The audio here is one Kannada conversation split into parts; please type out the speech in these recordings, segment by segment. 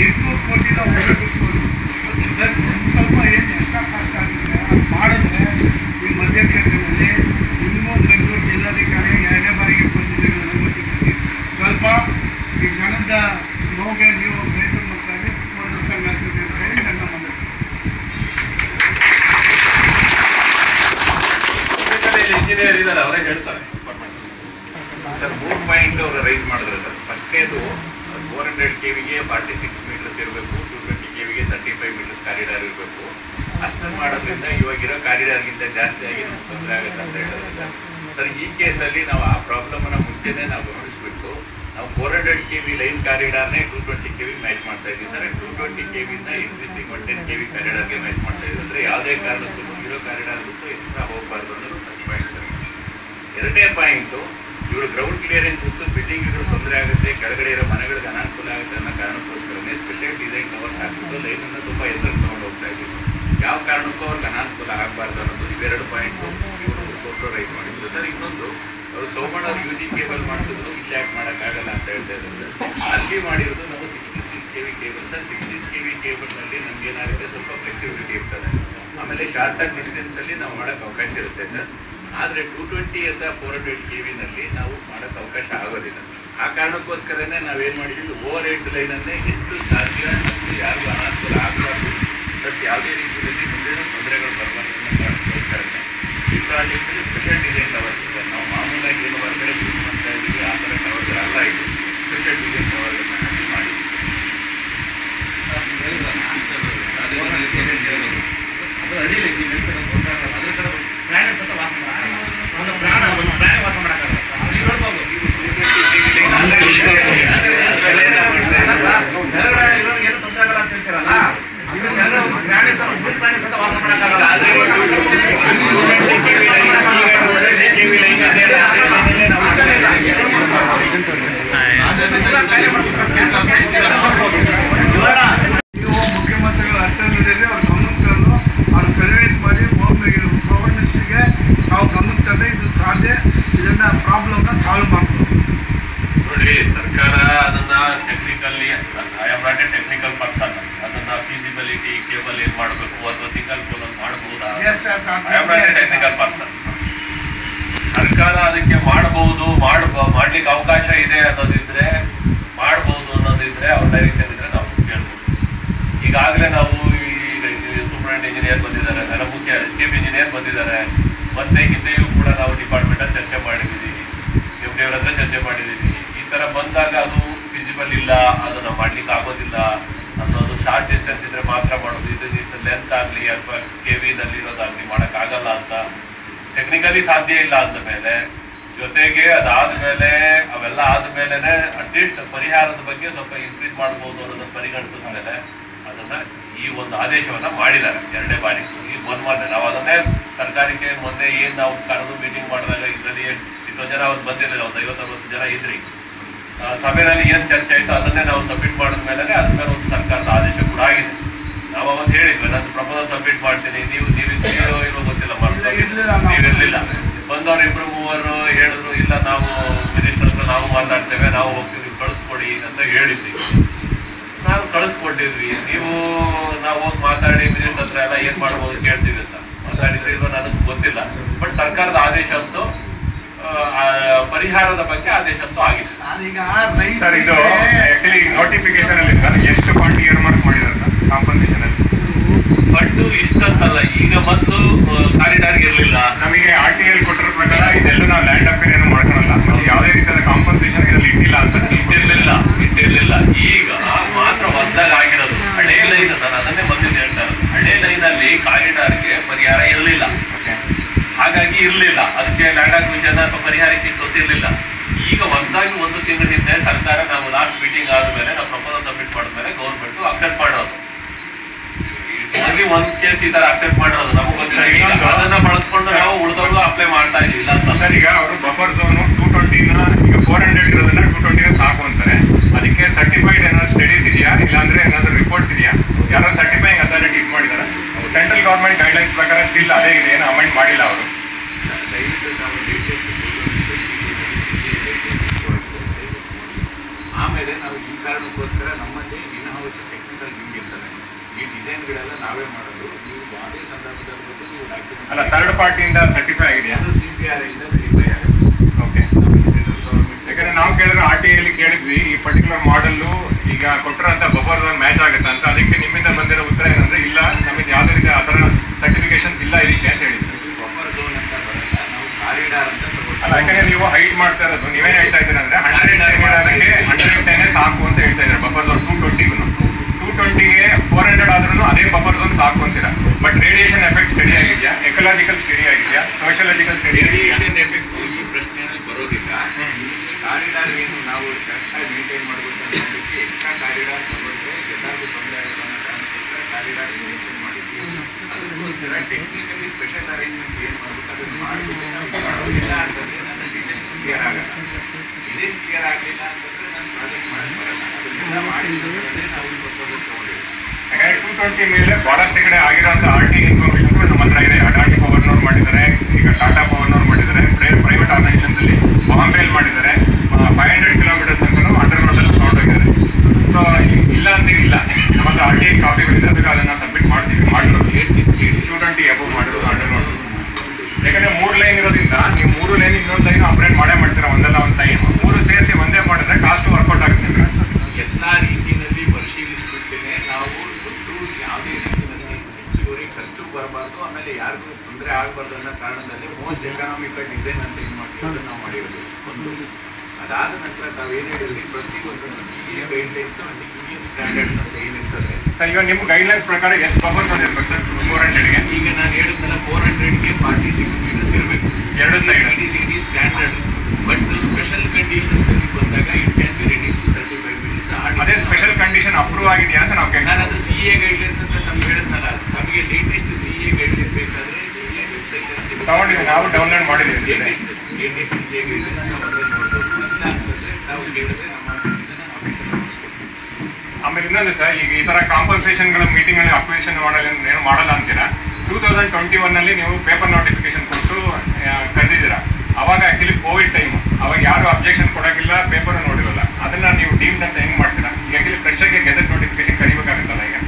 ಎಂಟುನೂರು ಕೋಟಿನ ಉಪಯೋಗಿಸ್ಬೋದು ಜಸ್ಟ್ ಸ್ವಲ್ಪ ಏನು ಎಕ್ಸ್ಟ್ರಾ ಕಾಸ್ಟ್ ಆಗುತ್ತೆ ಅದು ಮಾಡಿದ್ರೆ ಈ ಮಧ್ಯ ಕ್ಷೇತ್ರದಲ್ಲಿ ಮಿನಿಮಮ್ ಬೆಂಗಳೂರು ಜಿಲ್ಲಾಧಿಕಾರಿ ಎರಡನೇ ಬಾರಿಗೆ ಬಂದಿದ್ದೀವಿ ನನಗೆ ಗೊತ್ತಿದ್ದೀವಿ ಸ್ವಲ್ಪ ಈ ಜನದ ನೋವಿಗೆ ನೀವು ರೈತ ಮಕ್ಕಳಿಗೆ ಸ್ಪಂದಿಸ್ದಂಗೆ ಆಗ್ತದೆ ಅಂತ ಹೇಳಿ ನನ್ನ ಮನವಿ ಇಂಜಿನಿಯರ್ ಇದ್ದಾರೆ ಅವರೇ ಹೇಳ್ತಾರೆ ಸರ್ ಮೂರು ಪಾಯಿಂಟ್ ಅವರು ರೈಸ್ ಮಾಡಿದ್ರೆ ಸರ್ ಫಸ್ಟ್ನೇದು ಫೋರ್ ಹಂಡ್ರೆಡ್ ಕೆ ವಿಗೆ ಫಾರ್ಟಿ ಸಿಕ್ಸ್ ಮೀಟರ್ಸ್ ಇರಬೇಕು ಟೂ ಟ್ವೆಂಟಿ ಕೆ ವಿಗೆ ತರ್ಟಿ ಫೈವ್ ಮೀಟರ್ಸ್ ಕಾರಿಡಾರ್ ಇರಬೇಕು ಅಷ್ಟನ್ನು ಮಾಡೋದ್ರಿಂದ ಇವಾಗಿರೋ ಕಾರಿಡಾರ್ಗಿಂತ ಜಾಸ್ತಿ ಆಗಿ ನಮ್ಗೆ ತೊಂದರೆ ಆಗುತ್ತೆ ಅಂತ ಹೇಳಿದ್ರೆ ಸರ್ ಸರ್ ಈ ಕೇಸಲ್ಲಿ ನಾವು ಆ ಪ್ರಾಬ್ಲಮನ್ನು ಮುಂಚೆನೇ ನಾವು ಗಮನಿಸ್ಬಿಟ್ಟು ನಾವು four hundred K V line ಕಾರಿಡಾರ್ನೇ two twenty K V match ಮಾಡ್ತಾ ಇದ್ದೀವಿ ಸರ್ ಟೂ ಟ್ವೆಂಟಿ ಕೆ ವಿನ existing one ten K V ಕಾರಿಡಾರ್ಗೆ ಮ್ಯಾಚ್ ಮಾಡ್ತಾ ಇದ್ದೀವಿ ಅಂದರೆ ಯಾವುದೇ ಕಾರಣಕ್ಕೂ ಇರೋ ಕಾರಿಡಾರ್ ಬಿಟ್ಟು ಎಕ್ಸ್ಟ್ರಾ ಹೋಗಬಾರ್ದು ಅನ್ನೋದು ಫಸ್ಟ್ ಪಾಯಿಂಟ್ ಸರ್ ಎರಡನೇ ಪಾಯಿಂಟು ಇವರು ಗ್ರೌಂಡ್ ಕ್ಲಿಯರೆನ್ಸಸ್ ಬಿಲ್ಡಿಂಗ್ಗಳು ತೊಂದರೆ ಆಗುತ್ತೆ ಕೆಳಗಡೆ ಇರೋ ಮನೆಗಳಿಗೆ ಅನಾನುಕೂಲ ಆಗುತ್ತೆ ಅನ್ನೋ ಕಾರಣಕ್ಕೋಸ್ಕರನೇ ಸ್ಪೆಷಲ್ ಡಿಸೈನ್ ಕವರ್ಸ್ ಹಾಕಿದ್ದು ಲೈನನ್ನು ತುಂಬ ಎತ್ತರಕ್ಕೆ ತಗೊಂಡು ಹೋಗ್ತಾ ಇದ್ದೀವಿ ಯಾವ ಕಾರಣಕ್ಕೂ ಅವ್ರಿಗೆ ಅನಾನುಕೂಲ ಆಗಬಾರ್ದು ಅನ್ನೋದು ಇವೆರಡು ಪಾಯಿಂಟು ಇವರು ಕೊಟ್ಟು ರೈಸ್ ಮಾಡಿದ್ರು ಸರ್ ಇನ್ನೊಂದು ಅವರು ಸೋಮಣ್ಣ ಅವ್ರು ಯು ಜಿ ಕೇಬಲ್ ಮಾಡಿಸಿದ್ರು ಇಲ್ಲಿ ಯಾಕೆ ಮಾಡೋಕ್ಕಾಗಲ್ಲ ಅಂತ ಹೇಳ್ತಾ ಇದ್ದಾರೆ ಸರ್ ಅಲ್ಲಿ ಮಾಡಿರೋದು ನಾವು sixty six K V cable sir sixty K V ಕೇಬಲ್ನಲ್ಲಿ ನಮ್ಗೆ ಏನಾಗುತ್ತೆ ಸ್ವಲ್ಪ ಫ್ಲೆಕ್ಸಿಬಿಲಿಟಿ ಇರ್ತದೆ ಆಮೇಲೆ ಶಾರ್ಟರ್ ಡಿಸ್ಟೆನ್ಸಲ್ಲಿ ನಾವು ಮಾಡೋಕ್ಕೆ ಅವಕಾಶ ಇರುತ್ತೆ ಸರ್ ಆದರೆ ಟೂ ಟ್ವೆಂಟಿ ಅಂತ ಫೋರ್ ಹಂಡ್ರೆಡ್ ಕೆ ವಿನಲ್ಲಿ ನಾವು ಮಾಡೋಕ್ಕೆ ಅವಕಾಶ ಆಗೋದಿಲ್ಲ ಆ ಕಾರಣಕ್ಕೋಸ್ಕರನೇ ನಾವೇನು ಮಾಡಿದ್ವಿ ಓವರ್ ಹೆಡ್ ಲೈನನ್ನೇ ಎಷ್ಟು ಸಾಧ್ಯ ಅಷ್ಟು ಯಾರಿಗೂ ಅನಾನುಕೂಲ ಆಗಬಾರ್ದು ಪ್ಲಸ್ ಯಾವುದೇ ರೀತಿಯಲ್ಲಿ ಮುಂದಿನ ತೊಂದರೆಗಳು ಬರಬಾರ್ದು ಅನ್ನೋ ಕಾರಣಕ್ಕೋಸ್ಕರನೇ ಈ ಪ್ರಾಜೆಕ್ಟಲ್ಲಿ ಸ್ಪೆಷಲ್ ಡಿಸೈನ್ ಕವರ್ಸ್ ಇದೆ ನಾವು ಮಾಮೂಲಾಗಿ ಏನು ಹೊರಗಡೆ ಯೂಸ್ ಮಾಡ್ತಾ ಇದ್ದೀವಿ ಆ ಥರ ಕವರ್ಸ್ ಅಲ್ಲ ಇದು ಸ್ಪೆಷಲ್ ಡಿಸೈನ್ ಕವರ್ಗಳನ್ನು ಹಾಕಿ ಮಾಡಿದ್ದೀವಿ ಅದು ಅಡಿಯಲ್ಲಿ ನೀವು ಹೇಳ್ತಾರೆ ಗೊತ್ತಾಗಲ್ಲ ಅದ್ರ ಕಡೆ ಪ್ರಾಣಿ ಸತ ವಾಸ ಮಾಡಲ್ಲ ಒಂದು ಪ್ರಾಣ ಒಂದು ಪ್ರಾಣಿ ವಾಸ ಮಾಡಕ್ಕಾಗಲ್ಲ ನೀವು ಹೇಳ್ಬೋದು ಅಲ್ಲ ಸರ್, ಕೆಳಗಡೆ ಇರೋರ್ಗೆ ಏನು ತೊಂದರೆ ಆಗಲ್ಲ ಅಂತ ಹೇಳ್ತೀರಲ್ಲ ಇದು ಕೆಳಗಡೆ ಒಂದು ಪ್ರಾಣಿ ಸತ ಹುಲಿ ಪ್ರಾಣಿ ಸತ ವಾಸ ಮಾಡಕ್ಕಾಗಲ್ಲ ನೀವು ಮುಖ್ಯಮಂತ್ರಿಗಳ ಅರ್ಥದಲ್ಲಿ ಅವ್ರ ಗಮನಕ್ಕೆ ತಂದು ಅವ್ರ ಕನ್ವಿನ್ಸ್ ಮಾಡಿ ಗವರ್ನೆನ್ಸ್ಗೆ ನಾವು ಗಮನಕ್ಕೆ ತಂದ್ರೆ ಇದು ಸಾಧ್ಯ ಇದನ್ನ ಪ್ರಾಬ್ಲಮ್ನ ಸಾಲ್ವ್ ಮಾಡ್ಬೋದು ನೋಡಿ ಸರ್ಕಾರ ಅದನ್ನ technically I am not a technical person ಅದನ್ನ ಫೀಸಿಬಿಲಿಟಿ ಕೇಬಲ್ ಏನ್ ಮಾಡಬೇಕು ಅಥವಾ ಸಿಂಗಲ್ ಪೋಲ್ ಮಾಡಬಹುದಾ Yes, sir, I am not a technical person ಸರ್ಕಾರ ಅದಕ್ಕೆ ಮಾಡಬಹುದು ಮಾಡ ಮಾಡ್ಲಿಕ್ಕೆ ಅವಕಾಶ ಇದೆ ಅನ್ನೋದಿದ್ರೆ ಮಾಡಬಹುದು ಅನ್ನೋದಿದ್ರೆ ಅವ್ರ ಡೈರೆಕ್ಷನ್ ಇದ್ರೆ ನಾವು ಕೇಳ್ಬೋದು ಈಗಾಗಲೇ ನಾವು ಈಗ ಸೂಪರಿಂಟ್ ಇಂಜಿನಿಯರ್ ಬಂದಿದ್ದಾರೆ ನನ್ನ ಮುಖ್ಯ ಚೀಫ್ ಇಂಜಿನಿಯರ್ ಬಂದಿದ್ದಾರೆ ಮತ್ತೆ ಹಿಂದೆಯೂ ಕೂಡ ನಾವು ಡಿಪಾರ್ಟ್ಮೆಂಟ್ ಅಲ್ಲಿ ಚರ್ಚೆ ಮಾಡಿದ್ದೀವಿ ಎಂ ಡಿ ಹತ್ರ ಚರ್ಚೆ ಮಾಡಿದ್ದೀವಿ ಈ ತರ ಬಂದಾಗ ಅದು ಫಿಸಿಬಲ್ ಇಲ್ಲ ಅದನ್ನ ಮಾಡ್ಲಿಕ್ಕೆ ಆಗೋದಿಲ್ಲ ಅನ್ನೋದು ಶಾರ್ಟ್ ಡಿಸ್ಟೆನ್ಸ್ ಇದ್ರೆ ಮಾತ್ರ ಮಾಡೋದು ಇದು ಲೆಂತ್ ಆಗ್ಲಿ ಅಥವಾ ಕೆ ನಲ್ಲಿ ಇರೋದಾಗ್ಲಿ ಮಾಡಕ್ ಆಗಲ್ಲ ಅಂತ ಟೆಕ್ನಿಕಲಿ ಸಾಧ್ಯ ಇಲ್ಲ ಅಂದ ಮೇಲೆ ಜೊತೆಗೆ ಅದಾದ್ಮೇಲೆ ಅವೆಲ್ಲ ಆದ್ಮೇಲೆನೆ ಅಟ್ಲೀಸ್ಟ್ ಪರಿಹಾರದ ಬಗ್ಗೆ ಸ್ವಲ್ಪ ಇನ್ಕ್ರೀಸ್ ಮಾಡಬಹುದು ಅನ್ನೋದನ್ನ ಪರಿಗಣಿಸಿದ ಮೇಲೆ ಅದನ್ನ ಈ ಒಂದು ಆದೇಶವನ್ನ ಮಾಡಿದ್ದಾರೆ ಎರಡನೇ ಬಾರಿ ಈ ಮೊನ್ನೆ ನಾವು ಅದನ್ನೇ ಸರ್ಕಾರಕ್ಕೆ ಮೊನ್ನೆ ಏನ್ ನಾವು ಕರೆದು ಮೀಟಿಂಗ್ ಮಾಡಿದಾಗ ಇದರಲ್ಲಿ ಇಷ್ಟೊಂದು ಜನ ಅವ್ರು ಬಂದಿರಲಿಲ್ಲ ಒಂದು ಐವತ್ತರವತ್ತು ಜನ ಇದ್ರಿ ಆ, ಸಭೆಯಲ್ಲಿ ಏನ್ ಚರ್ಚೆ ಆಯ್ತು ಅದನ್ನೇ ನಾವು ಸಬ್ಮಿಟ್ ಮಾಡಿದ್ಮೇಲೆ ಅದ್ರ ಮೇಲೆ ಒಂದು ಸರ್ಕಾರದ ಆದೇಶ ಕೂಡ ಆಗಿದೆ ನಾವು ಅವತ್ತು ಹೇಳಿದ್ವಿ ನಾನು ಪ್ರಪೋಸಲ್ ಸಬ್ಮಿಟ್ ಮಾಡ್ತೀನಿ ನೀವು ನೀವು ಇದ್ದೀರೋ ಇರೋ ಗೊತ್ತಿಲ್ಲ ಮಾಡ್ತಾ ಇರ್ಲಿಲ್ಲ ನಾವು. ನೀವಿರ್ಲಿಲ್ಲ ಬಂದವ್ರು ಇಬ್ರು ಮೂವರು ಹೇಳಿದ್ರು ಇಲ್ಲ ನಾವು ಮಿನಿಸ್ಟರ್ ಹತ್ರ ನಾವು ಮಾತಾಡ್ತೇವೆ ನಾವು ಹೋಗ್ತೀವಿ ನೀವು ಕಳಿಸ್ಕೊಡಿ ಅಂತ ಹೇಳಿದ್ವಿ ನಾವು ಕಳಿಸ್ಕೊಟ್ಟಿದ್ವಿ ನೀವು ನಾವು ಹೋಗಿ ಮಾತಾಡಿ ಮಿನಿಸ್ಟರ್ ಹತ್ರ ಎಲ್ಲ ಏನ್ ಮಾಡ್ಬೋದು ಕೇಳ್ತೀವಿ ಅಂತ ಮಾತಾಡಿದ್ರೆ ಇದು ನನಗೆ ಗೊತ್ತಿಲ್ಲ ಬಟ್ ಸರ್ಕಾರದ ಆದೇಶ ಅಂತೂ ಆ, ಆ, ಪರಿಹಾರದ ಬಗ್ಗೆ ಆದೇಶ ಅಂತೂ ಆಗಿದೆ ನಾನೀಗ ಸರ್ ಇದು ಆಕ್ಚುಲಿ ನೋಟಿಫಿಕೇಶನ್ ಅಲ್ಲಿ ಸರ್ ಎಷ್ಟು ಫಂಡ್ ಇಯರ್ ಮಾರ್ಕ್ ಮಾಡಿದ್ದಾರೆ ಸರ್ ಕಾಂಪನ್ಸೇಷನ್ ಅಲ್ಲಿ ಫಂಡು ಇಷ್ಟಂತಲ್ಲ ಈಗ ಮೊದಲು ಕಾರಿಡಾರ್ಗೆ ಇರಲಿಲ್ಲ ನಮಗೆ ಆರ್ ಟಿ ಎಲ್ ಕೊಟ್ಟಿರೋ ಪ್ರಕಾರ ಇದೆಲ್ಲ ನಾವು ಲ್ಯಾಂಡ್ ಅಫೇರ್ ಏನು ಮಾಡ್ಕೊಳಲ್ಲ ಮತ್ತೆ ಯಾವುದೇ ರೀತಿಯಾದ ಕಾಂಪನ್ಸೇಷನ್ ಇದರಲ್ಲಿ ಇಟ್ಟಿಲ್ಲ ಅಂತ ಇಟ್ಟಿರ್ಲಿಲ್ಲ ಇಟ್ಟಿರ್ಲಿಲ್ಲ ಈಗ ಮಾತ್ರ ಹೊಸದಾಗಿ ಆಗಿರೋದು ಹಳೇ ಲೈನ್ ನಾನು ಅದನ್ನೇ ಬಂದಿದ್ದು ಹೇಳ್ತಾ ಇರೋದು ಹಳೇ ಲೈನ್ ಅಲ್ಲಿ ಕಾರಿಡಾರ್ಗೆ ಪರಿಹಾರ ಇರಲಿಲ್ಲ ಹಾಗಾಗಿ ಇರಲಿಲ್ಲ ಅದಕ್ಕೆ ಲ್ಯಾಂಡ್ ಅಕ್ವಿಷನ್ ಅಥವಾ ಪರಿಹಾರಕ್ಕೆ ಗೊತ್ತಿರಲಿಲ್ಲ ಈಗ ಹೊಸದಾಗಿ ಒಂದು ತಿಂಗಳ ಹಿಂದೆ ಸರ್ಕಾರ ನಾವು ಲಾಸ್ಟ್ ಮೀಟಿಂಗ್ ಆದ್ಮೇಲೆ ನಾವು ಪ್ರಪೋಸಲ್ ಸಬ್ಮಿಟ್ ಮಾಡಿದ್ಮೇಲೆ ಗೌರ್ಮೆಂಟ್ ಅಕ್ಸೆಪ್ಟ್ ಮಾಡೋದು ಓನ್ಲಿ ಒಂದ್ ಕೇಸ್ ಈ ತರ ಅಕ್ಸೆಪ್ಟ್ ಮಾಡಿರೋದು ನಮಗೆ ಗೊತ್ತಿಲ್ಲ ಈಗ ಅದನ್ನ ಬಳಸ್ಕೊಂಡು ನಾವು ಉಳಿದವರು ಅಪ್ಲೈ ಮಾಡ್ತಾ ಇದೀವಿ ಇಲ್ಲ ಅಂತ ಸರ್ ಈಗ ಅವರು ಬಫರ್ ಝೋನು ಟೂ ಟ್ವೆಂಟಿನ ಈಗ ಫೋರ್ ಹಂಡ್ರೆಡ್ ಇರೋದನ್ನ ಟೂ ಟ್ವೆಂಟಿನ ಸಾಕು ಅಂತಾರೆ ಅದಕ್ಕೆ ಸರ್ಟಿಫೈಡ್ ಏನಾದ್ರು ಸ್ಟಡೀಸ್ ಇದೆಯಾ ಇಲ್ಲಾಂದ್ರೆ ಏನಾದ್ರು ರಿಪೋರ್ಟ್ಸ್ ಇದೆಯಾ ಯಾರೋ ಸರ್ಟಿಫೈಯಿಂಗ್ ಅಥಾರಿಟಿ ಇದು ಮಾಡಿದಾರೆ ಸೆಂಟ್ರಲ್ ಗೌರ್ಮೆಂಟ್ ಗೈಡ್ಲೈನ್ಸ್ ಪ್ರಕಾರ ಸ್ಟಿಲ್ ಅದೇ ಇದೆ ಏನು ಅಮೆಂಡ್ ಮಾಡಿಲ್ಲ ಅವರು ದಯವಿಟ್ಟು ನಾವು ಲೇಟೆಸ್ಟ್ ಆಮೇಲೆ ನಾವು ಈ ಕಾರಣಕ್ಕೋಸ್ಕರ ನಮ್ಮಲ್ಲಿ ಇನ್ ಹೌಸ್ ಟೆಕ್ನಿಕಲ್ ವಿಂಗ್ ಇರ್ತದೆ ಈ ಡಿಸೈನ್ಗಳೆಲ್ಲ ನಾವೇ ಮಾಡೋದು ನೀವು ಯಾವುದೇ ಸಂದರ್ಭದಲ್ಲಿ ಬಂದು ನೀವು ಅಲ್ಲ ಡಾಕ್ಯುಮೆಂಟ್ ಥರ್ಡ್ ಪಾರ್ಟಿಯಿಂದ ಸರ್ಟಿಫೈ ಆಗಿದೆಯಾ ಅದು ಸಿ ಪಿ ಆರ್ ಇಂದ ವೆರಿಫೈ ಆಗುತ್ತೆ ಓಕೆ ಸೆಂಟ್ರಲ್ ಗೌರ್ಮೆಂಟ್ ಯಾಕಂದ್ರೆ ನಾವು ಕೇಳಿದ್ರೆ ಆರ್ ಟಿ ಐಲಿ ಕೇಳಿದ್ವಿ ಈ ಪರ್ಟಿಕ್ಯುಲರ್ ಮಾಡಲ್ ಈಗ ಕೊಟ್ಟಿರೋಂಥ ಬಫರ್ ಮ್ಯಾಚ್ ಆಗುತ್ತೆ ಅಂತ ಅದಕ್ಕೆ ನಿಮ್ಮಿಂದ ಬಂದಿರೋ ಉತ್ತರ ಏನಂದ್ರೆ ಇಲ್ಲ ನಮಗೆ ಯಾವುದೇ ರೀತಿ ಆ ಥರ ಸರ್ಟಿಫಿಕೇಶನ್ಸ್ ಇಲ್ಲ ಇದಕ್ಕೆ ಅಂತ ಹೇಳಿದ್ರು ಬಫರ್ ಝೋನ್ ಅಂತ ಬರಲ್ಲ ನಾವು ಕಾರಿಡಾರ್ ಅಂತ ಅಲ್ಲ ಯಾಕಂದ್ರೆ ನೀವು ಹೈಟ್ ಮಾಡ್ತಾ ಇರೋದು ನೀವೇನ್ ಹೇಳ್ತಾ ಇದ್ದೀರಾ ಅಂದ್ರೆ ಹಂಡ್ರೆಡ್ ಮಾಡೋದಕ್ಕೆ ಹಂಡ್ರೆಡ್ ಟೆನ್ ಸಾಕು ಅಂತ ಹೇಳ್ತಾ ಇದ್ದಾರೆ ಬಫರ್ ಝೋನ್ ಟೂ ಟ್ವೆಂಟಿಗೂ ಟೂ ಟ್ವೆಂಟಿಗೆ ಫೋರ್ ಹಂಡ್ರೆಡ್ ಆದ್ರೂ ಅದೇ ಬಫರ್ ಝೋನ್ ಸಾಕು ಅಂತೀರಾ ಬಟ್ ರೇಡಿಯೇಷನ್ ಎಫೆಕ್ಟ್ ಸ್ಟಡಿ ಆಗಿದೆಯಾ ಎಕಲಾಜಿಕಲ್ ಸ್ಟಡಿ ಆಗಿದೆಯಾ ಸೋಷಿಯಲಾಜಿಕಲ್ ಸ್ಟಡಿ ಆಗಿದೆಯಾ ರೇಡಿಯೇಷನ್ ಎಫೆಕ್ಟ್ ಈ ಪ್ರಶ್ನೆಯಲ್ಲಿ ಬರೋದಿಲ್ಲ ಕಾರಿಡಾರ್ ಏನು ನಾವು ಕರೆಕ್ಟಾಗಿ ಮೇಂಟೈನ್ ಮಾಡಬೇಕು ಅನ್ನೋದಕ್ಕೆ ಎಕ್ಸ್ಟ್ರಾ ಕಾರಿಡಾರ್ ತಗೊಂಡ್ರೆ ಎಲ್ಲರಿಗೂ ತೊಂದರೆ ಆಗುತ್ತೆ ಅನ್ನೋ ಕಾರಣಕ್ಕೋಸ್ಕರ ಕಾರಿಡಾರ್ ಮೇಂಟೈನ್ ಮಾಡಿದ್ವಿ ಅದಕ್ಕೋಸ್ಕರ ಟೆಕ್ನಿಕಲಿ ಸ್ಪೆಷಲ್ ಅರೇಂಜ್ಮೆಂಟ್ ಏನು ಮಾಡಬೇಕು ಅದನ್ನು ಮಾಡಿಬಿಟ್ಟು ನಾವು ಮಾಡೋದಿಲ್ಲ ಅಂತಂದ್ರೆ ನನ್ನ ಡಿಸೈನ್ ಕ್ಲಿಯರ್ ಆಗಲ್ಲ ಡಿಸೈನ್ ಕ್ಲಿಯರ್ ಆಗಲಿಲ್ಲ ಅಂತಂದ್ರೆ ನಾನು ಪ್ರಾಜೆಕ್ಟ್ ಮಾಡಕ್ಕೆ ಬರಲ್ಲ ಅದನ್ನೆಲ್ಲ ಮಾಡಿದ್ರೆ ನಾವು ಪ್ರಪೋಸಲ್ ತಗೊಂಡಿದ್ದೀವಿ ಯಾಕಂದ್ರೆ ಟೂ ಟ್ವೆಂಟಿ ಮೇಲೆ ಬಹಳಷ್ಟು ಕಡೆ ಆಗಿರೋಂಥ ಆರ್ ಟಿ ಇನ್ಫಾರ್ಮೇಶನ್ ನಮ್ಮ ಹತ್ರ ಇದೆ ಅಡಾನಿ ಪವರ್ನವ್ರು ಮಾಡಿದ್ದಾರೆ ಈಗ ಟಾಟಾ ಪವರ್ನವ್ರು ಮಾಡಿದ್ದಾರೆ ಪ್ರೈವೇಟ್ ಆರ್ಗನೈಸೇಷನ್ ಅಲ್ಲಿ ಬಾಂಬೆಯಲ್ಲಿ ಮಾಡಿದ್ದಾರೆ ಫೈವ್ ಹಂಡ್ರೆಡ್ ಕಿಲೋಮೀಟರ್ಸ್ ತನಕ ಅಂಡರ್ ಗ್ರೌಂಡ್ ಅಲ್ಲಿ ತಗೊಂಡೋಗಿದ್ದಾರೆ ಸೊ ಇಲ್ಲ ಅಂತ ಇಲ್ಲ ನಮ್ಮ ಹತ್ರ ಆರ್ ಟಿ ಐ ಕಾಪಿಗಳಿದೆ ಅದಕ್ಕೆ ಅದನ್ನ ಸಬ್ಮಿಟ್ ಮಾಡ್ತೀವಿ ಮಾಡಿರೋದು ಟೂ ಟ್ವೆಂಟಿ ಅಬೌವ್ ಮಾಡಿರೋದು ಅಂಡರ್ ಗ್ರೌಂಡ್ ಯಾಕಂದ್ರೆ ಮೂರು ಲೈನ್ ಇರೋದ್ರಿಂದ ನೀವು ಮೂರು ಲೈನ್ ಇನ್ನೊಂದು ಲೈನ್ ಆಪರೇಟ್ ಮಾಡೇ ಮಾಡ್ತೀರಾ ಒಂದಲ್ಲ ಒಂದು ಟೈಮ್ ಮೂರು ಸೇರಿಸಿ ಒಂದೇ ಮಾಡಿದ್ರೆ ಕಾಸ್ಟ್ ವರ್ಕೌಟ್ ಆಗುತ್ತೆ ಎಲ್ಲ ರೀತಿಯಲ್ಲಿ ಪರಿಶೀಲಿಸಿಬಿಟ್ಟೇನೆ ನಾವು ಒಟ್ಟು ಯಾವುದೇ ರೀತಿಯಲ್ಲಿ ಹೆಚ್ಚುವರಿ ಖರ್ಚು ಬರಬಾರ್ದು ಆಮೇಲೆ ಯಾರಿಗೂ ತೊಂದರೆ ಆಗಬಾರ್ದು ಅನ್ನೋ ಕಾರಣದಲ್ಲಿ ಮೋಸ್ಟ್ ಎಕನಾಮಿಕಲ್ ಡಿಸೈನ್ ಅಂತ ಏನು ಮಾಡ್ತೀವಿ ಅದನ್ನ ನಾವು ಮಾಡಿರೋದು ಒಂದು ಅದಾದ ನಂತರ ತಾವೇನು ಹೇಳಿದ್ರಿ ಪ್ರತಿಯೊಂದು ಸಿ ಎ ಗೈಡ್ಲೈನ್ಸ್ ಮತ್ತು ಇಂಡಿಯನ್ ಸ್ಟ್ಯಾಂಡರ್ಡ್ಸ್ ಅಂತ ಏನಿರ್ತದೆ ಸರ್ ಇವಾಗ ನಿಮ್ಮ ಗೈಡ್ಲೈನ್ಸ್ ಪ್ರಕಾರ ಎಷ್ಟು ಬಫರ್ ಝೋನ್ ಇರ್ಬೇಕು ಸರ್ ಫೋರ್ ಹಂಡ್ರೆಡ್ಗೆ ಈಗ ನಾನು ಹೇಳಿದ್ನಲ್ಲ ಫೋರ್ ಹಂಡ್ರೆಡ್ಗೆ ಫಾರ್ಟಿ ಸಿಕ್ಸ್ ಮೀಟರ್ಸ್ ಇರಬೇಕು ಎರಡು side. It is it is standard but special conditions ಬಂದಾಗ it can be reduce to thirty five metres ಅದೇ ಸ್ಪೆಷಲ್ ಕಂಡೀಷನ್ ಅಪ್ರೂವ್ ಆಗಿದೆಯಾ ಅಂತ ನಾವು ನಾನು ಕೇಳ್ತೀವಿ ಅದು ಸಿ ಎ ಗೈಡ್ಲೈನ್ಸ್ ಅಂತ ನಮ್ಗೆ ಹೇಳಿದ್ನಲ್ಲ ನಮಗೆ ಲೇಟೆಸ್ಟ್ ಸಿ ಎ ಗೈಡ್ಲೈನ್ ಬೇಕಾದ್ರೆ ಸಿ ಎ ವೆಬ್ಸೈಟ್ ತಗೊಂಡಿದ್ದೀವಿ ನಾವು ಡೌನ್ಲೋಡ್ ಮಾಡಿದ್ದೀವಿ latest latest C A guidelines ನೋಡ್ಬೋದು ಇಲ್ಲ ಅಂತಂದ್ರೆ ನಾವು ಕೇಳಿದ್ರೆ ನಮ್ಮ ಆಫೀಸಿಂದ ನಾವು ಆಫೀಸಲ್ಲಿ ಮಾಡಿಸ್ಕೊಡ್ತೀವಿ ಆಮೇಲೆ ಇನ್ನೊಂದು ಸರ್ ಈಗ ಈ ತರ ಕಾಂಪನ್ಸೇಷನ್ಗಳ ಮೀಟಿಂಗ್ ಅಲ್ಲಿ ಅಕ್ವಿಷನ್ ಮಾಡಲ್ಲ ಏನು ಮಾಡಲ್ಲ ಅಂತೀರಾ ಟೂ ತೌಸಂಡ್ ಟ್ವೆಂಟಿ ಒನ್ ಅಲ್ಲಿ ನೀವು ಪೇಪರ್ ನೋಟಿಫಿಕೇಶನ್ ಕೊಟ್ಟು ಆ, ಕರೆದಿದ್ದೀರಾ ಅವಾಗ ಆಕ್ಚುಲಿ ಕೋವಿಡ್ ಟೈಮ್ ಅವಾಗ ಯಾರು ಅಬ್ಜೆಕ್ಷನ್ ಕೊಡೋಕ್ಕಿಲ್ಲ ಪೇಪರ್ ನೋಡಿರಲ್ಲ ಅದನ್ನ ನೀವು ಡೀಮ್ಡ್ ಅಂತ ಹೆಂಗ್ ಮಾಡ್ತೀರಾ ಈಗ ಆಕ್ಚುಲಿ ಫ್ರೆಶ್ ಆಗಿ ಗೆಜೆಟ್ ನೋಟಿಫಿಕೇಶನ್ ಕರಿಬೇಕಾಗುತ್ತಲ್ಲ ಈಗ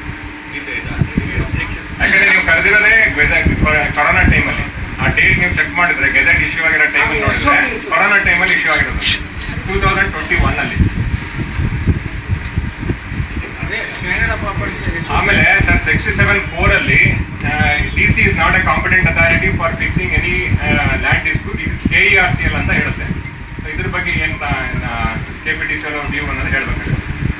ಇದೆ ಇದು ಅಂದ್ರೆ objection. ಯಾಕಂದ್ರೆ ನೀವು ಕರೆದಿರೋದೇ ಕೊರೋನಾ ಟೈಮಲ್ಲಿ ಆ ಡೇಟ್ ನೀವು ಚೆಕ್ ಮಾಡಿದ್ರೆ ಗೆಜೆಟ್ ಇಶ್ಯೂ ಆಗಿರೋ ಟೈಮಲ್ಲಿ ನೋಡಿದ್ರೆ ಕೊರೋನಾ ಟೈಮಲ್ಲಿ ಇಶ್ಯೂ ಆಗಿರೋದು ಟೂ ತೌಸಂಡ್ ಟ್ವೆಂಟಿ ಒನ್ ಅಲ್ಲಿ ಅದೇ ಶ್ರೇಣಪ್ಪ ಪರಿಸ್ಥಿತಿ ಆಮೇಲೆ ಸರ್ ಸಿಕ್ಸ್ಟಿ ಸೆವೆನ್ ಫೋರ್ ಅಲ್ಲಿ D C is not a competent authority for fixing any land dispute it K E R C L ಅಂತ ಹೇಳುತ್ತೆ So ಇದ್ರ ಬಗ್ಗೆ ಏನ್ ಕೆ ಪಿ ಟಿ ಸಿ ಅವ್ರ ವ್ಯೂ ಅನ್ನೋದು ಹೇಳ್ಬೇಕಾಗುತ್ತೆ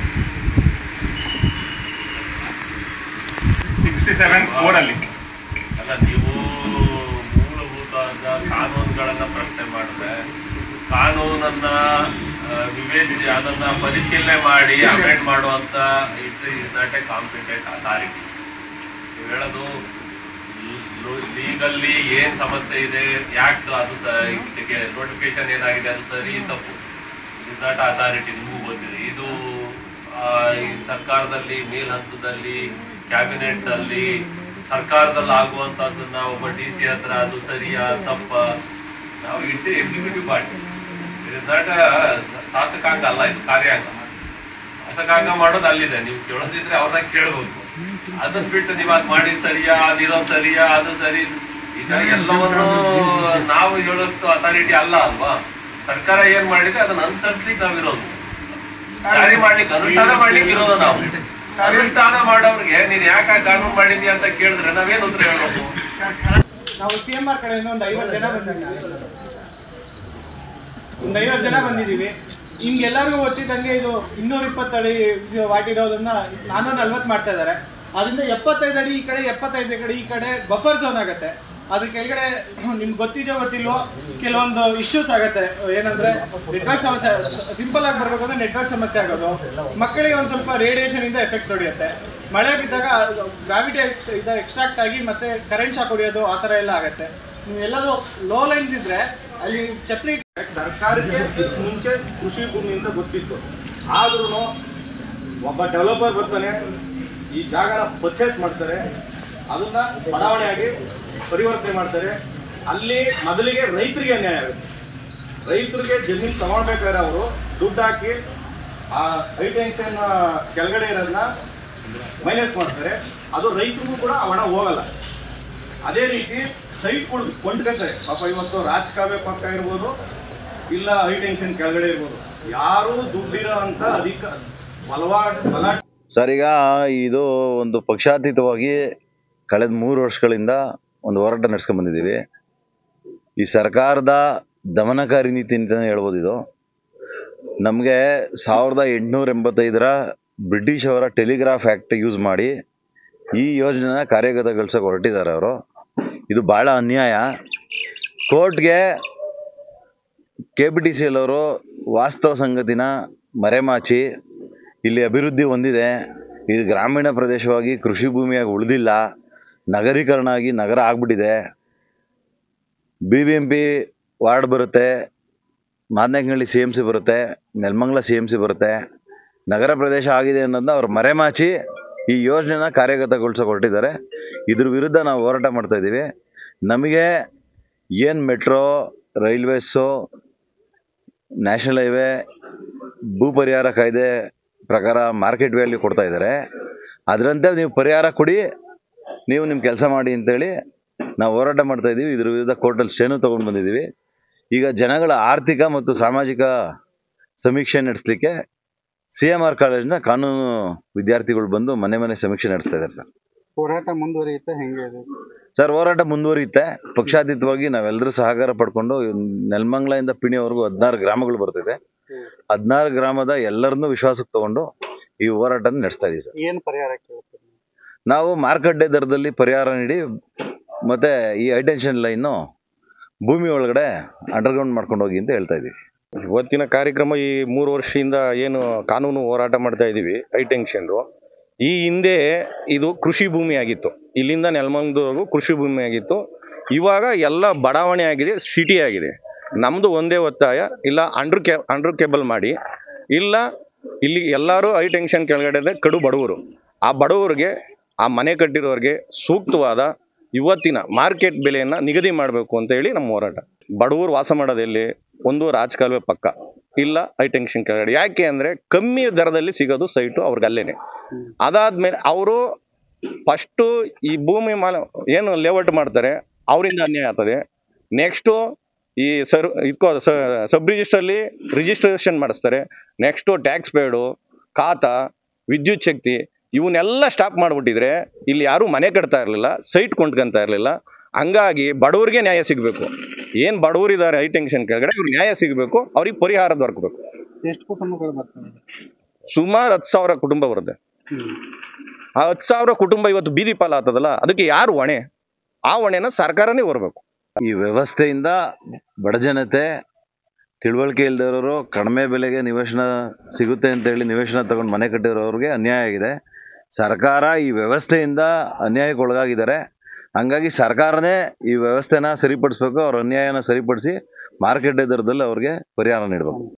ಸಿಕ್ಸ್ಟಿ ಸೆವೆನ್ ಫೋರ್ ಅಲ್ಲಿ ಅಲ್ಲ ನೀವು ಮೂಲಭೂತವಾದ ಕಾನೂನುಗಳನ್ನ ಪ್ರಶ್ನೆ ಮಾಡಿದ್ರೆ ಕಾನೂನನ್ನ ಆ, ವಿವೇಚಿಸಿ ಅದನ್ನ ಪರಿಶೀಲನೆ ಮಾಡಿ ಅಮೆಂಡ್ ಮಾಡುವಂತ it is not a competent authority ನೀವು ಹೇಳೋದು ಲೀಗಲ್ಲಿ ಏನ್ ಸಮಸ್ಯೆ ಇದೆ ಯಾಕೆ ಅದು ನೋಟಿಫಿಕೇಶನ್ ಏನಾಗಿದೆ ಅದು ಸರಿ ತಪ್ಪು ಇಸ್ ನಾಟ್ ಅಥಾರಿಟಿ ನಿಮಗೂ ಗೊತ್ತಿದೆ ಇದು ಆ, ಈ ಸರ್ಕಾರದಲ್ಲಿ ಮೇಲ್ ಹಂತದಲ್ಲಿ ಕ್ಯಾಬಿನೆಟ್ ಅಲ್ಲಿ ಸರ್ಕಾರದಲ್ಲಿ ಆಗುವಂತದ್ದನ್ನ ಒಬ್ಬ ಡಿ ಸಿ ಹತ್ರ ಅದು ಸರಿಯಾ ತಪ್ಪ ನಾವು it's executive party is not ಶಾಸಕಾಂಗ ಅಲ್ಲ ಇದು ಕಾರ್ಯಾಂಗ ಶಾಸಕಾಂಗ ಮಾಡೋದು ಅಲ್ಲಿದೆ ನೀವು ಕೇಳೋದಿದ್ರೆ ಅವ್ರನ್ನ ಕೇಳಬೇಕು ಅದನ್ನ ಬಿಟ್ಟು ನೀವು ಅದ್ ಮಾಡಿ ಸರಿಯಾ ಅದಿರೋದು ಸರಿಯಾ ಅದು ಸರಿ ಈಗ ಎಲ್ಲವನ್ನು ನಾವು ಹೇಳೋಷ್ಟು ಅಥಾರಿಟಿ ಅಲ್ಲ ಅಲ್ವಾ ಸರ್ಕಾರ ಏನ್ ಮಾಡಿದ್ರೆ ಅದನ್ನ ಅನುಸರಿಸ್ಲಿಕ್ಕೆ ನಾವಿರೋದು ಜಾರಿ ಮಾಡ್ಲಿಕ್ಕೆ ಅನುಷ್ಠಾನ ಮಾಡ್ಲಿಕ್ಕೆ ಇರೋದು ನಾವು ಅನುಷ್ಠಾನ ಮಾಡೋರ್ಗೆ ನೀನ್ ಯಾಕೆ ಕಾನೂನು ಮಾಡಿದ್ಯಾ ಅಂತ ಕೇಳಿದ್ರೆ ನಾವೇನ್ ಉತ್ತರ ಹೇಳ್ಬೋದು ನಾವು ಸಿ ಎಂ ಆರ್ ಕಡೆಯಿಂದ ಒಂದು ಐವತ್ತು ಜನ ಬಂದಿದ್ದೀವಿ ಒಂದು ಐವತ್ತು ಜನ ಬಂದಿದ್ದೀವಿ ಹಿಂಗೆಲ್ಲರಿಗೂ ಗೊತ್ತಿದ್ದಂಗೆ ಇದು ಇನ್ನೂರ ಇಪ್ಪತ್ತು ಅಡಿ ಇದು ವಾಟಿರೋದನ್ನ ನಾನ್ನೂರ ನಲ್ವತ್ತು ಮಾಡ್ತಾ ಇದ್ದಾರೆ ಅದರಿಂದ ಎಪ್ಪತ್ತೈದು ಅಡಿ ಈ ಕಡೆ ಎಪ್ಪತ್ತೈದು ಕಡೆ ಈ ಕಡೆ ಬಫರ್ ಝೋನ್ ಆಗುತ್ತೆ ಅದ್ರ ಕೆಳಗಡೆ ನಿಮ್ಗೆ ಗೊತ್ತಿದೆಯೋ ಗೊತ್ತಿಲ್ವೋ ಕೆಲವೊಂದು ಇಶ್ಯೂಸ್ ಆಗುತ್ತೆ ಏನಂದ್ರೆ ನೆಟ್ವರ್ಕ್ ಸಮಸ್ಯೆ ಸಿಂಪಲ್ ಆಗಿ ಬರ್ಬೇಕು ಅಂದ್ರೆ ನೆಟ್ವರ್ಕ್ ಸಮಸ್ಯೆ ಆಗೋದು ಮಕ್ಕಳಿಗೆ ಒಂದು ಸ್ವಲ್ಪ ರೇಡಿಯೇಷನ್ ಇಂದ ಎಫೆಕ್ಟ್ ಹೊಡೆಯುತ್ತೆ ಮಳೆ ಬಿದ್ದಾಗ ಗ್ರಾವಿಟಿ ಇದು ಎಕ್ಸ್ಟ್ರಾಕ್ಟ್ ಆಗಿ ಮತ್ತೆ ಕರೆಂಟ್ ಶಾಕ್ ಹೊಡೆಯೋದು ಆ ಥರ ಎಲ್ಲ ಆಗುತ್ತೆ ನೀವು ಎಲ್ಲಾದ್ರೂ ಲೋ ಲೈನ್ಸ್ ಇದ್ರೆ ಅಲ್ಲಿ ಛತ್ರಿ ಸರ್ಕಾರಕ್ಕೆ ಮುಂಚೆ ಕೃಷಿ ಭೂಮಿ ಅಂತ ಗೊತ್ತಿತ್ತು ಆದ್ರೂ ಒಬ್ಬ ಡೆವಲಪರ್ ಬರ್ತಾನೆ ಈ ಜಾಗನ ಪರ್ಚೇಸ್ ಮಾಡ್ತಾರೆ ಅದನ್ನ ಬಡಾವಣೆಯಾಗಿ ಪರಿವರ್ತನೆ ಮಾಡ್ತಾರೆ ಅಲ್ಲಿ ಮೊದಲಿಗೆ ರೈತರಿಗೆ ಅನ್ಯಾಯ ಆಗುತ್ತೆ ರೈತರಿಗೆ ಜಮೀನು ತಗೊಳ್ಬೇಕಾದ್ರೆ ಅವರು ದುಡ್ಡು ಹಾಕಿ ಆ ಹೈ ಟೆನ್ಷನ್ ಕೆಳಗಡೆ ಇರೋದನ್ನ ಮೈನಸ್ ಮಾಡ್ತಾರೆ ಅದು ರೈತರಿಗೂ ಕೂಡ ಆ ಹಣ ಹೋಗಲ್ಲ ಅದೇ ರೀತಿ ಸೈಟ್ಗಳು ಕೊಂಡ್ಕೊತಾರೆ ಪಾಪ ಇವತ್ತು ರಾಜಕಾವ್ಯ ಪಕ್ಕ ಇರ್ಬೋದು ಇಲ್ಲ ಹೈ ಟೆನ್ಷನ್ ಕೆಳಗಡೆ ಇರ್ಬೋದು ಯಾರು ದುಡ್ಡಿರೋ ಅಂತ ಅಧಿಕ ಬಲವಾದ ಬಲ ಸರ್ ಈಗ ಇದು ಒಂದು ಪಕ್ಷಾತೀತವಾಗಿ ಕಳೆದ ಮೂರು ವರ್ಷಗಳಿಂದ ಒಂದು ಹೋರಾಟ ನಡೆಸ್ಕೊಂಡ್ ಬಂದಿದ್ದೀವಿ ಈ ಸರ್ಕಾರದ ದಮನಕಾರಿ ನೀತಿ ಅಂತಲೇ ಹೇಳ್ಬೋದು ಇದು ನಮಗೆ ಸಾವಿರದ ಎಂಟುನೂರ ಎಂಬತ್ತೈದರ ಬ್ರಿಟಿಷ್ ಅವರ ಟೆಲಿಗ್ರಾಫ್ ಆ್ಯಕ್ಟ್ ಯೂಸ್ ಮಾಡಿ ಈ ಯೋಜನೆನ ಕಾರ್ಯಗತಗೊಳಿಸೋಕೆ ಹೊರಟಿದ್ದಾರೆ ಅವರು ಇದು ಭಾಳ ಅನ್ಯಾಯ ಕೋರ್ಟ್ಗೆ K B T C L ಅವರು ವಾಸ್ತವ ಸಂಗತಿನ ಮರೆಮಾಚಿ ಇಲ್ಲಿ ಅಭಿವೃದ್ಧಿ ಹೊಂದಿದೆ ಇದು ಗ್ರಾಮೀಣ ಪ್ರದೇಶವಾಗಿ ಕೃಷಿ ಭೂಮಿಯಾಗಿ ಉಳಿದಿಲ್ಲ ನಗರೀಕರಣ ಆಗಿ ನಗರ ಆಗ್ಬಿಟ್ಟಿದೆ B B M P ward ಬರುತ್ತೆ ಮಾದನಹಳ್ಳಿ ಸಿ ಎಮ್ ಸಿ ಬರುತ್ತೆ ನೆಲಮಂಗಲ ಸಿ ಎಮ್ ಸಿ ಬರುತ್ತೆ ನಗರ ಪ್ರದೇಶ ಆಗಿದೆ ಅನ್ನೋದನ್ನ ಅವ್ರು ಮರೆಮಾಚಿ ಈ ಯೋಜನೆನ ಕಾರ್ಯಗತಗೊಳಿಸೋಕೆ ಹೊರಟಿದ್ದಾರೆ ಇದ್ರ ವಿರುದ್ಧ ನಾವು ಹೋರಾಟ ಮಾಡ್ತಾ ಇದ್ದೀವಿ ನಮಗೆ ಏನು ಮೆಟ್ರೋ ರೈಲ್ವೇಸು ನ್ಯಾಷನಲ್ ಹೈವೇ ಭೂ ಪರಿಹಾರ ಕಾಯ್ದೆ ಪ್ರಕಾರ ಮಾರ್ಕೆಟ್ ವ್ಯಾಲ್ಯೂ ಕೊಡ್ತಾ ಇದ್ದಾರೆ ಅದರಂತೆ ನೀವು ಪರಿಹಾರ ಕೊಡಿ ನೀವು ನಿಮ್ಮ ಕೆಲಸ ಮಾಡಿ ಅಂತೇಳಿ ನಾವು ಹೋರಾಟ ಮಾಡ್ತಾ ಇದ್ದೀವಿ ಇದ್ರ ವಿರುದ್ಧ ಕೋರ್ಟಲ್ಲಿ ಸ್ಟೇನು ತೊಗೊಂಡು ಬಂದಿದ್ದೀವಿ ಈಗ ಜನಗಳ ಆರ್ಥಿಕ ಮತ್ತು ಸಾಮಾಜಿಕ ಸಮೀಕ್ಷೆ ನಡೆಸಲಿಕ್ಕೆ ಸಿ ಎಮ್ ಆರ್ ಕಾಲೇಜ್ನ ಕಾನೂನು ವಿದ್ಯಾರ್ಥಿಗಳು ಬಂದು ಮನೆ ಮನೆ ಸಮೀಕ್ಷೆ ನಡೆಸ್ತಾ ಇದ್ದಾರೆ ಸರ್ ಹೋರಾಟ ಮುಂದುವರಿಯುತ್ತೆ ಹೆಂಗೆ ಇದು ಸರ್ ಹೋರಾಟ ಮುಂದುವರಿಯುತ್ತೆ ಪಕ್ಷಾತೀತವಾಗಿ ನಾವೆಲ್ಲರೂ ಸಹಕಾರ ಪಡ್ಕೊಂಡು ನೆಲಮಂಗಲದಿಂದ ಪಿಣಿಯವರೆಗೂ ಹದಿನಾರು ಗ್ರಾಮಗಳು ಬರ್ತಿದೆ ಹದಿನಾರು ಗ್ರಾಮದ ಎಲ್ಲರನ್ನೂ ವಿಶ್ವಾಸಕ್ಕೆ ತಗೊಂಡು ಈ ಹೋರಾಟನ ನಡೆಸ್ತಾ ಇದೀವಿ ಸರ್ ಏನು ಪರಿಹಾರ ಕೇಳ್ತೀರಿ ನಾವು ಮಾರುಕಟ್ಟೆ ದರದಲ್ಲಿ ಪರಿಹಾರ ನೀಡಿ ಮತ್ತೆ ಈ ಹೈಟೆನ್ಷನ್ ಲೈನು ಭೂಮಿ ಒಳಗಡೆ ಅಂಡರ್ಗ್ರೌಂಡ್ ಮಾಡ್ಕೊಂಡು ಹೋಗಿ ಅಂತ ಹೇಳ್ತಾ ಇದೀವಿ ಇವತ್ತಿನ ಕಾರ್ಯಕ್ರಮ ಈ ಮೂರು ವರ್ಷದಿಂದ ಏನು ಕಾನೂನು ಹೋರಾಟ ಮಾಡ್ತಾ ಇದ್ದೀವಿ ಹೈ ಟೆನ್ಷನ್ದು ಈ ಹಿಂದೆ ಇದು ಕೃಷಿ ಭೂಮಿ ಆಗಿತ್ತು ಇಲ್ಲಿಂದ ನೆಲಮಂಗಲದವರೆಗೂ ಕೃಷಿ ಭೂಮಿ ಆಗಿತ್ತು ಇವಾಗ ಎಲ್ಲ ಬಡಾವಣೆ ಆಗಿದೆ ಸಿಟಿ ಆಗಿದೆ ನಮ್ಮದು ಒಂದೇ ಒತ್ತಾಯ ಇಲ್ಲ ಅಂಡರ್ ಕೇ ಅಂಡರ್ ಕೇಬಲ್ ಮಾಡಿ ಇಲ್ಲ ಇಲ್ಲಿ ಎಲ್ಲರೂ ಹೈ ಟೆನ್ಷನ್ ಕೆಳಗಡೆ ಇದೆ ಕಡು ಬಡವರು ಆ ಬಡವರಿಗೆ ಆ ಮನೆ ಕಟ್ಟಿರೋರಿಗೆ ಸೂಕ್ತವಾದ ಇವತ್ತಿನ ಮಾರ್ಕೆಟ್ ಬೆಲೆಯನ್ನು ನಿಗದಿ ಮಾಡಬೇಕು ಅಂತ ಹೇಳಿ ನಮ್ಮ ಹೋರಾಟ ಬಡವರು ವಾಸ ಮಾಡೋದೆಲ್ಲಿ ಒಂದು ರಾಜಕಾಲುವೆ ಪಕ್ಕ ಇಲ್ಲ ಹೈ ಟೆನ್ಷನ್ ಕೆಳಗಡೆ ಯಾಕೆ ಅಂದರೆ ಕಮ್ಮಿ ದರದಲ್ಲಿ ಸಿಗೋದು ಸೈಟು ಅವ್ರಿಗೆ ಅಲ್ಲೇನೆ ಅದಾದ್ಮೇಲೆ ಅವರು ಫಸ್ಟು ಈ ಭೂಮಿ ಮಾಲ ಏನು ಲೇಔಟ್ ಮಾಡ್ತಾರೆ ಅವರಿಂದ ಅನ್ಯಾಯ ಆಗ್ತದೆ ನೆಕ್ಸ್ಟು ಈ ಸರ್ ಇದ್ಕೋ ಸಬ್ ರಿಜಿಸ್ಟ್ರಲ್ಲಿ ರಿಜಿಸ್ಟ್ರೇಷನ್ ಮಾಡಿಸ್ತಾರೆ ನೆಕ್ಸ್ಟು ಟ್ಯಾಕ್ಸ್ ಪೇಡು ಖಾತಾ ವಿದ್ಯುತ್ ಶಕ್ತಿ ಇವನ್ನೆಲ್ಲ ಸ್ಟಾಪ್ ಮಾಡಿಬಿಟ್ಟಿದ್ರೆ ಇಲ್ಲಿ ಯಾರೂ ಮನೆ ಕಟ್ತಾ ಇರಲಿಲ್ಲ ಸೈಟ್ ಕೊಂಡ್ಕೊಂತ ಇರಲಿಲ್ಲ ಹಂಗಾಗಿ ಬಡವರಿಗೆ ನ್ಯಾಯ ಸಿಗಬೇಕು ಏನು ಬಡವರಿದ್ದಾರೆ ಹೈ ಟೆನ್ಷನ್ ಕೆಳಗಡೆ ಅವ್ರಿಗೆ ನ್ಯಾಯ ಸಿಗಬೇಕು ಅವ್ರಿಗೆ ಪರಿಹಾರ ದೊರಕಬೇಕು ಎಷ್ಟು ಕುಟುಂಬಗಳು ಬರ್ತವೆ ಸುಮಾರು ಹತ್ತು ಸಾವಿರ ಕುಟುಂಬ ಬರುತ್ತೆ ಆ ಹತ್ತು ಸಾವಿರ ಕುಟುಂಬ ಇವತ್ತು ಬೀದಿ ಪಾಲ್ ಆಗ್ತದಲ್ಲ ಅದಕ್ಕೆ ಯಾರು ಹೊಣೆ ಆ ಹೊಣೆನ ಸರ್ಕಾರನೇ ಹೊರಬೇಕು ಈ ವ್ಯವಸ್ಥೆಯಿಂದ ಬಡ ಜನತೆ ತಿಳುವಳಿಕೆ ಇಲ್ದಿರೋರು ಕಡಿಮೆ ಬೆಲೆಗೆ ನಿವೇಶನ ಸಿಗುತ್ತೆ ಅಂತೇಳಿ ನಿವೇಶನ ತಗೊಂಡು ಮನೆ ಕಟ್ಟಿರೋರಿಗೆ ಅನ್ಯಾಯ ಆಗಿದೆ ಸರ್ಕಾರ ಈ ವ್ಯವಸ್ಥೆಯಿಂದ ಅನ್ಯಾಯಕ್ಕೆ ಒಳಗಾಗಿದ್ದಾರೆ ಹಂಗಾಗಿ ಸರ್ಕಾರನೇ ಈ ವ್ಯವಸ್ಥೆನ ಸರಿಪಡಿಸ್ಬೇಕು ಅವ್ರ ಅನ್ಯಾಯನ ಸರಿಪಡಿಸಿ ಮಾರುಕಟ್ಟೆ ದರದಲ್ಲಿ ಅವ್ರಿಗೆ ಪರಿಹಾರ ನೀಡಬೇಕು